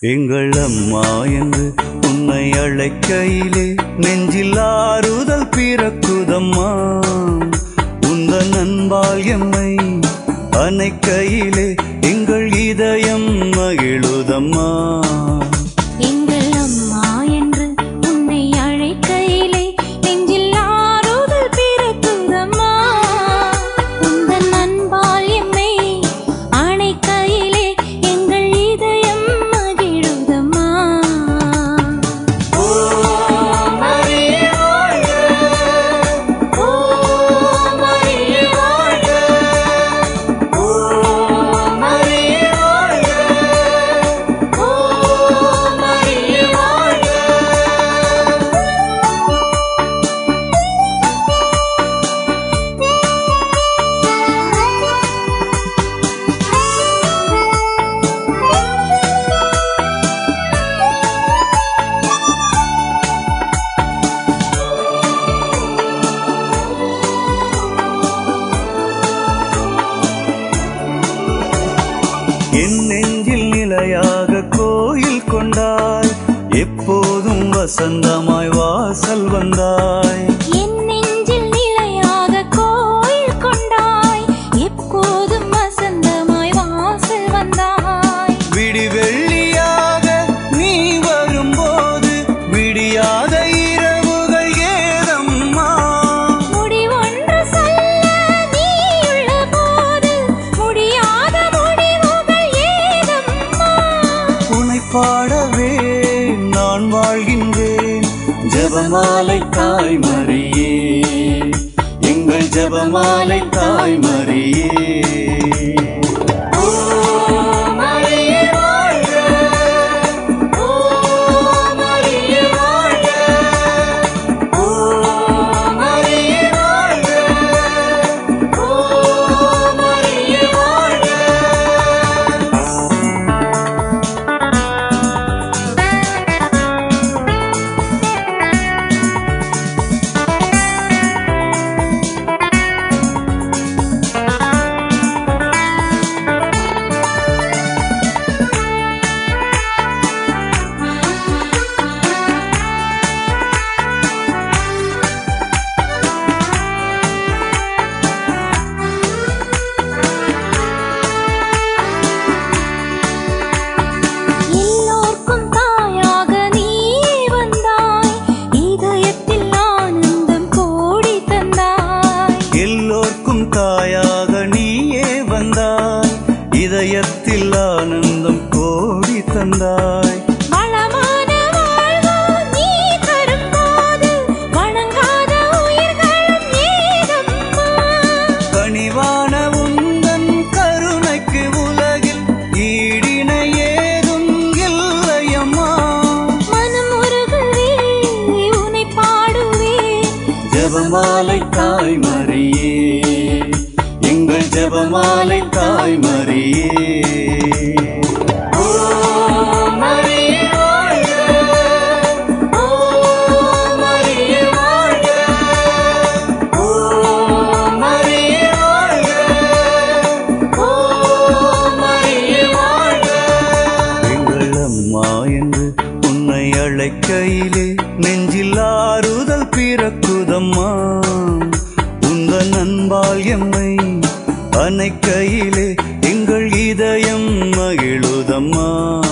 எங்கள் அம்மா என்று உன்னை அழைக்கையிலே நெஞ்சில் ஆறுதல் பிறக்குதம்மா உந்த நண்பால் எம்மை அணைக்கையிலே எங்கள் இதயம் மகிழுதம்மா எங்கள் அம்மா என்று உன்னை அழைக்கையிலே நெஞ்சில் ஆறுதல் பிறக்குதம்மா உந்தன் அன்பால் எம்மை அணைக்கையிலே எங்கள் இதயம் மகிழுதம்மா ஓ மரியே வாழ்க ஓ மரியே வாழ்க ஓ மரியே வாழ்க ஓ மரியே வாழ்க என் நெஞ்சில் நிலையாக கோயில் கொண்டாய் எப்போதும் வசந்தமாய் வாசல் வந்தாய் என் நெஞ்சில் நிலையாக கோயில் கொண்டாய் எப்போதும் வசந்தமாய் வாசல் வந்தாய் விடிவெள்ளியாக நீ வரும்போது விடியாத இரவுகள் ஏதம்மா முடிவொன்று சொல்ல நீயுள்ள போது முடியாத முடிவுகள் ஏதம்மா உனை பாடவே நான் வாழ்கின்றேன் ஜெபமாலை தாய்மரியே எங்கள் ஜெபமாலை தாய்மரியே ஓ மரியே வாழ்க ஓ மரியே வாழ்க ஓ மரியே வாழ்க ஓ மரியே வாழ்க எல்லோர்க்கும் தாயாக நீ வந்தாய் இதயத்தில் ஆனந்தம் கோடி தந்தாய் எல்லோர்க்கும் தாயாக நீயே வந்தாய் இதயத்தில் ஆனந்தம் கோடி தந்தாய் வளமான வாழ்வு நீ தரும்போது வணங்காத உயிர்களும் ஏதம்மா கனிவான உந்தன் கருணைக்கு உலகில் ஈடினை ஏதும் இல்லையம்மா மனம் உருகுவே உன்னை பாடுவேன் ஜெபமாலை தாய்மரியே எங்கள் ஜெபமாலை தாய்மரியே ஓ மரியே வாழ்க ஓ மரியே வாழ்க ஓ மரியே வாழ்க ஓ மரியே வாழ்க எங்கள் அம்மா என்று உன்னை அழைக்கையிலே நெஞ்சில் ஆறுதல் பிறக்குதம்மா உந்த நண்பால் எம்மை அணைக்கையிலே எங்கள் இதயம் மகிழுதம்மா